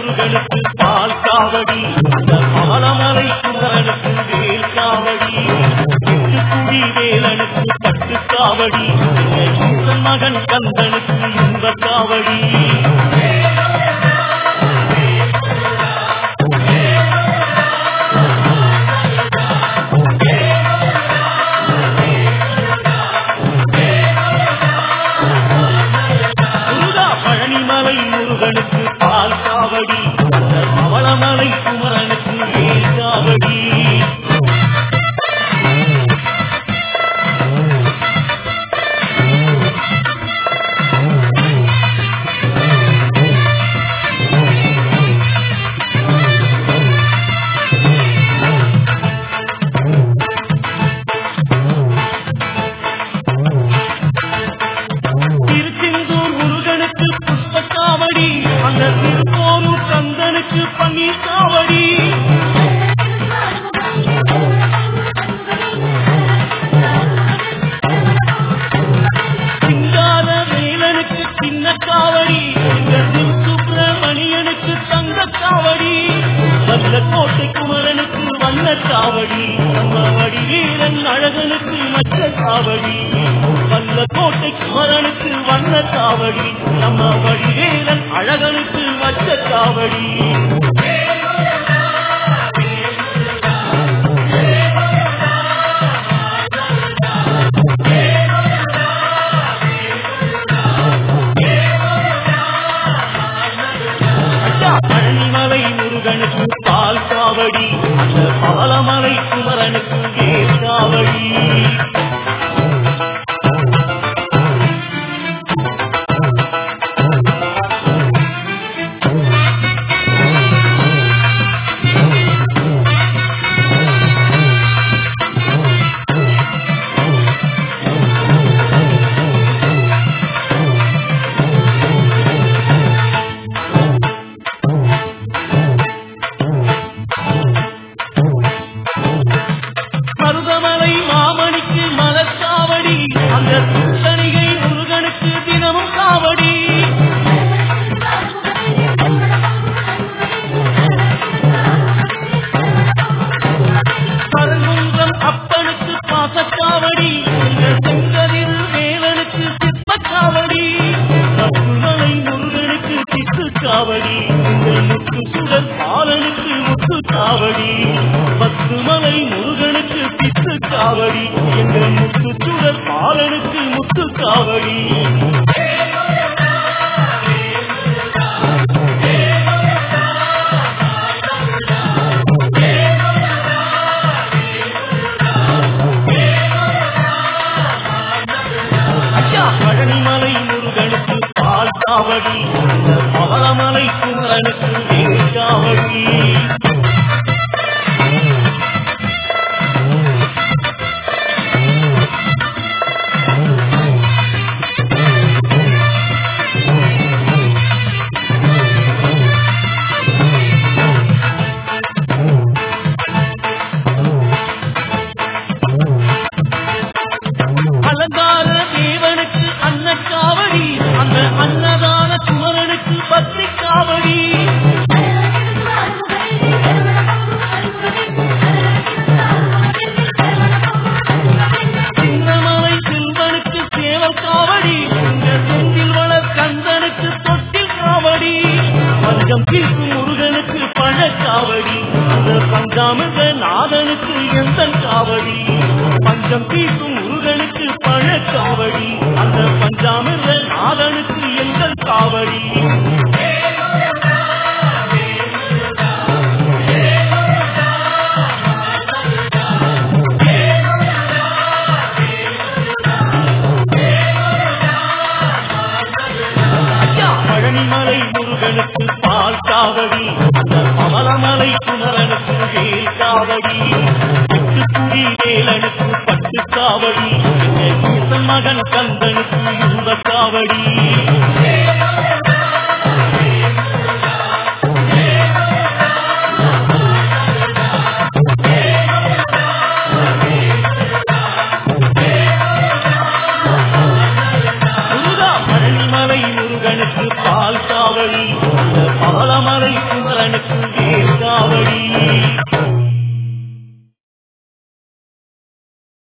முருகனுக்கு பால் காவடி அந்த பாலமலை குமரனுக்கு வேல் காவடி எட்டுக்குடி வேலனுக்கு பட்டு காவடி ஈசன் மகன் கந்தனுக்கு இன்ப காவடி முருகா பழனிமலை முருகனுக்கு பால் காவடி அந்த பவளமலை குமரனுக்கு வேல் காவடி திருச்செந்தூர் முருகனுக்கு புஷ்ப காவடி அந்த திருப்போரூர் கந்தனுக்கு பன்னீர் காவடி சிங்கார வேலனுக்கு சின்ன காவடி எங்க சுப்பிரமணியனுக்கு தங்க காவடி வல்ல கோட்டை குமரனுக்கு வண்ண காவடி நம்ம வடிவீரன் அழகனுக்கு மற்ற காவடி வல்ல கோட்டை குமரனுக்கு வண்ண காவடி நம்ம வடிவேலன் அழகனுக்கு மற்ற காவடி ஐயா, பழனிமலை முருகனுக்கு பால் காவடி அந்த பாலமலை குமரனுக்கு வேல் காவடி மருதமலை மாமணிக்கு மலர்காவடி அந்த துச்சனிகை முருகனுக்கு தினமும் காவடி பரங்குன்றம் அப்பனுக்கு பாசக்காவடி இந்த செங்கதில் வேலனுக்கு சிற்பக்காவடி மலை முருகனுக்கு சித்து காவடி இந்த முத்து சுடர் பாலனுக்கு முத்து காவடி பத்துமலை முருகனுக்கு சித்து காவடி எங்க முத்து சுடர் பாலனுக்கு முத்து காவடி ஐயா பழனிமலை முருகனுக்கு பால் காவடி இந்த பவளமலை குமரனுக்கு வேல் காவடி அலங்கார தேவனுக்கு அன்னக்காவடி அந்த அன்னதான குமரனுக்கு பத்திரி காவடி சின்னமலை செல்வனுக்கு சேவல் காவடி இந்த செந்தில் வளர் கந்தனுக்கு தொட்டில் காவடி பஞ்சம் தீர்க்கும் முருகனுக்கு பழக்காவடி அந்த பஞ்சாமிர்த நாதனுக்கு எந்த காவடி பஞ்சம் தீர்க்கும் முருகனுக்கு பழக்காவடி அந்த பஞ்சாமிர்த நாதனுக்கு எங்கள் காவடி ஐயா, பழனிமலை முருகனுக்கு பால் காவடி அந்த பவளமலை குமரனுக்கு வேல் காவடி எட்டுக்குடி வேலனுக்கு பட்டு காவடி எங்க ஈசன் மகன் கந்தனுக்கு இன்ப காவடி முருகா பழனிமலை முருகனுக்கு முருகனுக்கு பால் காவடி அந்த பவளமலை குமரனுக்கு வேல் காவடி